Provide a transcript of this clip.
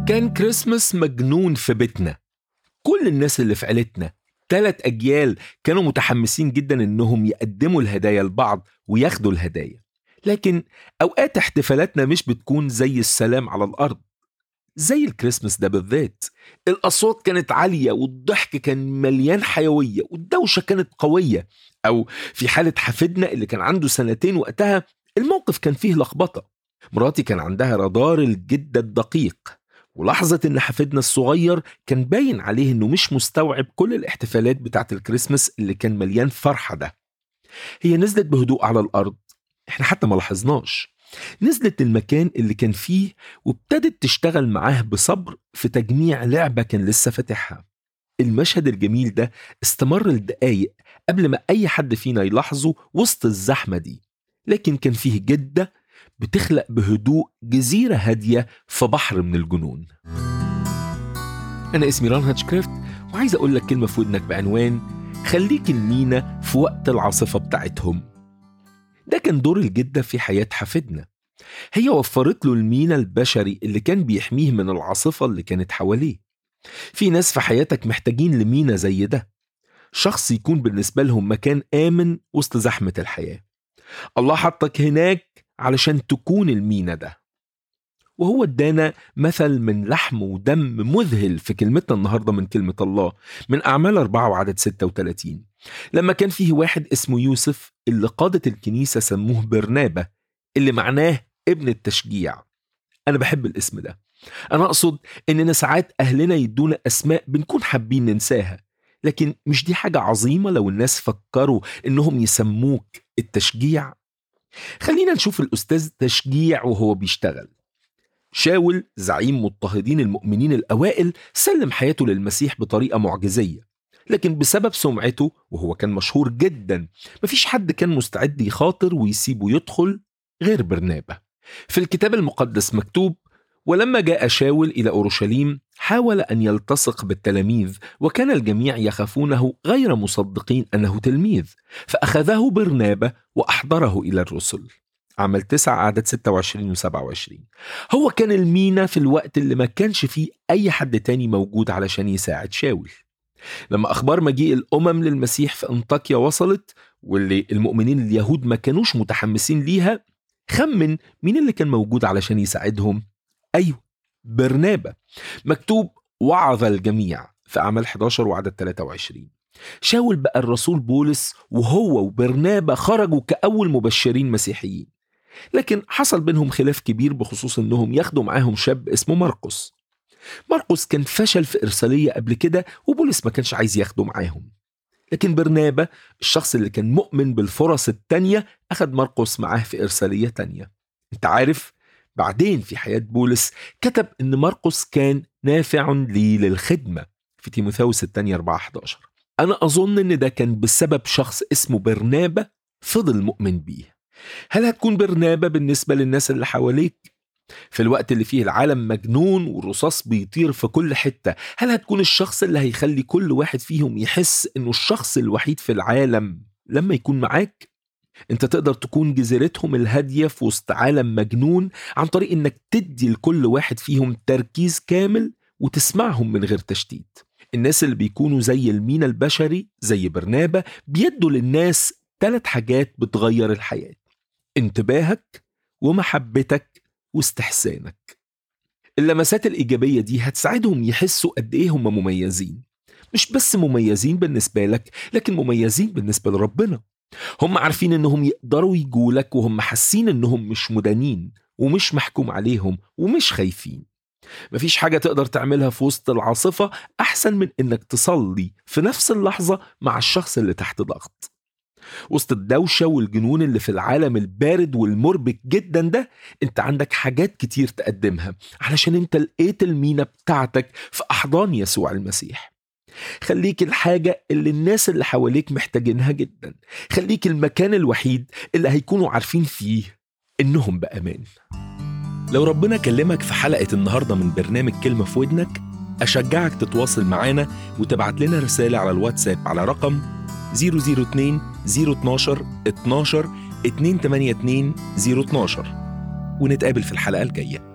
كان كريسماس مجنون في بيتنا كل الناس اللي في عيلتنا ثلاث أجيال كانوا متحمسين جدا إنهم يقدموا الهدايا لبعض وياخدوا الهدايا لكن أوقات احتفالاتنا مش بتكون زي السلام على الأرض زي الكريسماس ده بالذات الأصوات كانت عالية والضحك كان مليان حيوية والدوشة كانت قوية أو في حالة حفيدنا اللي كان عنده سنتين وقتها الموقف كان فيه لخبطة مراتي كان عندها رادار الجدة الدقيق ولحظة إن حفيدنا الصغير كان باين عليه إنه مش مستوعب كل الاحتفالات بتاعت الكريسماس اللي كان مليان فرحة ده هي نزلت بهدوء على الأرض إحنا حتى ما لاحظناش نزلت المكان اللي كان فيه وابتدت تشتغل معاه بصبر في تجميع لعبة كان لسه فاتحها المشهد الجميل ده استمر لدقايق قبل ما أي حد فينا يلاحظه وسط الزحمة دي لكن كان فيه جدة بتخلق بهدوء جزيرة هادية في بحر من الجنون أنا اسمي ران هاتشكريفت وعايز أقول لك كلمة في ودنك بعنوان خليك المينا في وقت العاصفة بتاعتهم ده كان دور الجدة في حياة حفيدنا هي وفرت له المينا البشري اللي كان بيحميه من العاصفة اللي كانت حواليه في ناس في حياتك محتاجين لمينا زي ده شخص يكون بالنسبة لهم مكان آمن وسط زحمة الحياة الله حطك هناك علشان تكون المينا ده وهو ادانا مثل من لحم ودم مذهل في كلمتنا النهارده من كلمة الله من أعمال أربعة وعدد 36 لما كان فيه واحد اسمه يوسف اللي قادة الكنيسة سموه برنابة اللي معناه ابن التشجيع أنا بحب الاسم ده أنا أقصد إننا ساعات أهلنا يدونا أسماء بنكون حابين ننساها لكن مش دي حاجة عظيمة لو الناس فكروا إنهم يسموك التشجيع خلينا نشوف الأستاذ تشجيع وهو بيشتغل شاول زعيم مضطهدين المؤمنين الأوائل سلم حياته للمسيح بطريقة معجزية لكن بسبب سمعته وهو كان مشهور جدا مفيش حد كان مستعد يخاطر ويسيبه يدخل غير برنابة في الكتاب المقدس مكتوب ولما جاء شاول إلى أورشليم حاول أن يلتصق بالتلاميذ وكان الجميع يخافونه غير مصدقين أنه تلميذ فأخذه برنابة وأحضره إلى الرسل عمل 9 عدد 26 و 27 هو كان المينا في الوقت اللي ما كانش فيه أي حد تاني موجود علشان يساعد شاول لما أخبار مجيء الأمم للمسيح في أنطاكيا وصلت واللي المؤمنين اليهود ما كانوش متحمسين ليها خمن مين اللي كان موجود علشان يساعدهم أيوه برنابة مكتوب وعظ الجميع في أعمال 11 وعدد 23 شاول بقى الرسول بولس وهو وبرنابة خرجوا كأول مبشرين مسيحيين لكن حصل بينهم خلاف كبير بخصوص انهم ياخدوا معاهم شاب اسمه مرقس مرقس كان فشل في إرسالية قبل كده وبولس ما كانش عايز ياخده معاهم لكن برنابة الشخص اللي كان مؤمن بالفرص التانية أخد مرقس معاه في إرسالية تانية انت عارف بعدين في حياة بولس كتب ان مرقس كان نافع لي للخدمة في تيموثاوس الثانية 4 11 أنا أظن إن ده كان بسبب شخص اسمه برنابة فضل مؤمن بيه هل هتكون برنابة بالنسبة للناس اللي حواليك؟ في الوقت اللي فيه العالم مجنون والرصاص بيطير في كل حتة هل هتكون الشخص اللي هيخلي كل واحد فيهم يحس إنه الشخص الوحيد في العالم لما يكون معاك؟ انت تقدر تكون جزيرتهم الهادية في وسط عالم مجنون عن طريق انك تدي لكل واحد فيهم تركيز كامل وتسمعهم من غير تشتيت الناس اللي بيكونوا زي المينا البشري زي برنابة بيدوا للناس ثلاث حاجات بتغير الحياة انتباهك ومحبتك واستحسانك اللمسات الإيجابية دي هتساعدهم يحسوا قد إيه هم مميزين مش بس مميزين بالنسبة لك لكن مميزين بالنسبة لربنا هم عارفين انهم يقدروا يجولك وهم حاسين انهم مش مدانين ومش محكوم عليهم ومش خايفين مفيش حاجة تقدر تعملها في وسط العاصفة أحسن من إنك تصلي في نفس اللحظة مع الشخص اللي تحت ضغط وسط الدوشة والجنون اللي في العالم البارد والمربك جدا ده انت عندك حاجات كتير تقدمها علشان انت لقيت المينا بتاعتك في أحضان يسوع المسيح خليك الحاجة اللي الناس اللي حواليك محتاجينها جدا خليك المكان الوحيد اللي هيكونوا عارفين فيه إنهم بأمان لو ربنا كلمك في حلقة النهاردة من برنامج كلمة في ودنك أشجعك تتواصل معانا وتبعت لنا رسالة على الواتساب على رقم 002 012 12 282 012 ونتقابل في الحلقة الجاية